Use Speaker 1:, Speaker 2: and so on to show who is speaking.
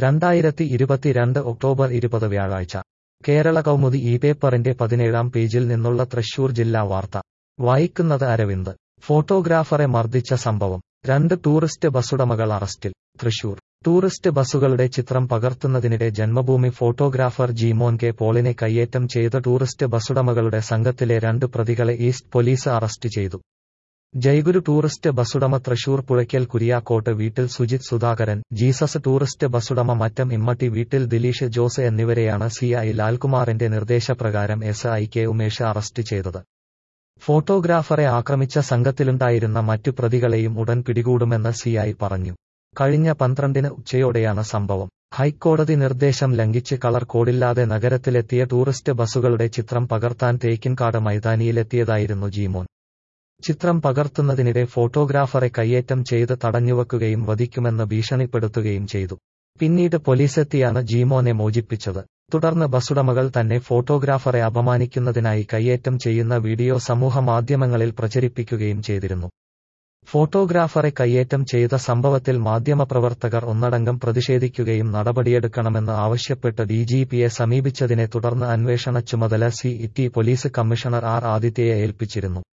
Speaker 1: രണ്ടായിരത്തി ഇരുപത്തിരണ്ട് ഒക്ടോബർ ഇരുപത് വ്യാഴാഴ്ച കേരള കൗമുദി ഈ പേപ്പറിന്റെ പതിനേഴാം പേജിൽ നിന്നുള്ള തൃശൂർ ജില്ലാ വാർത്ത വായിക്കുന്നത് അരവിന്ദ് ഫോട്ടോഗ്രാഫറെ മർദ്ദിച്ച സംഭവം രണ്ട് ടൂറിസ്റ്റ് ബസ്സുടമകൾ അറസ്റ്റിൽ തൃശൂർ ടൂറിസ്റ്റ് ബസ്സുകളുടെ ചിത്രം പകർത്തുന്നതിനിടെ ജന്മഭൂമി ഫോട്ടോഗ്രാഫർ ജീമോൻ കെ പോളിനെ കയ്യേറ്റം ചെയ്ത ടൂറിസ്റ്റ് ബസ്സുടമകളുടെ സംഘത്തിലെ രണ്ട് പ്രതികളെ ഈസ്റ്റ് പോലീസ് അറസ്റ്റ് ചെയ്തു ജയ്ഗുരു ടൂറിസ്റ്റ് ബസ്സുടമ തൃശൂർ പുഴയ്ക്കൽ കുരിയാക്കോട്ട് വീട്ടിൽ സുജിത് സുധാകരൻ ജീസസ് ടൂറിസ്റ്റ് ബസ്സുടമ മറ്റം ഇമ്മട്ടി വീട്ടിൽ ദിലീഷ് ജോസ് എന്നിവരെയാണ് സി ഐ ലാൽകുമാറിന്റെ നിർദ്ദേശപ്രകാരം S I K Umesh arrest ചെയ്തത് ഫോട്ടോഗ്രാഫറെ ആക്രമിച്ച സംഘത്തിലുണ്ടായിരുന്ന മറ്റു പ്രതികളെയും ഉടൻ പിടികൂടുമെന്ന് സി ഐ പറഞ്ഞു കഴിഞ്ഞ പന്ത്രണ്ടിന് ഉച്ചയോടെയാണ് സംഭവം ഹൈക്കോടതി നിർദ്ദേശം ലംഘിച്ച് കളർ കോഡില്ലാതെ നഗരത്തിലെത്തിയ ടൂറിസ്റ്റ് ബസ്സുകളുടെ ചിത്രം പകർത്താൻ തേക്കിൻകാട് മൈതാനിയിലെത്തിയതായിരുന്നു ജീമോൻ ചിത്രം പകർത്തുന്നതിനിടെ ഫോട്ടോഗ്രാഫറെ കയ്യേറ്റം ചെയ്ത് തടഞ്ഞുവെക്കുകയും വധിക്കുമെന്ന് ഭീഷണിപ്പെടുത്തുകയും ചെയ്തു പിന്നീട് പോലീസെത്തിയാണ് ജീമോനെ മോചിപ്പിച്ചത് തുടർന്ന് ബസ്സുടമകൾ തന്നെ ഫോട്ടോഗ്രാഫറെ അപമാനിക്കുന്നതിനായി കയ്യേറ്റം ചെയ്യുന്ന വീഡിയോ സമൂഹ മാധ്യമങ്ങളിൽ പ്രചരിപ്പിക്കുകയും ചെയ്തിരുന്നു ഫോട്ടോഗ്രാഫറെ കയ്യേറ്റം ചെയ്ത സംഭവത്തിൽ മാധ്യമപ്രവർത്തകർ ഒന്നടങ്കം പ്രതിഷേധിക്കുകയും നടപടിയെടുക്കണമെന്ന് ആവശ്യപ്പെട്ട് ഡിജിപിയെ സമീപിച്ചതിനെ തുടർന്ന് അന്വേഷണ ചുമതല C E T police commissioner R ആദിത്യയെ ഏൽപ്പിച്ചിരുന്നു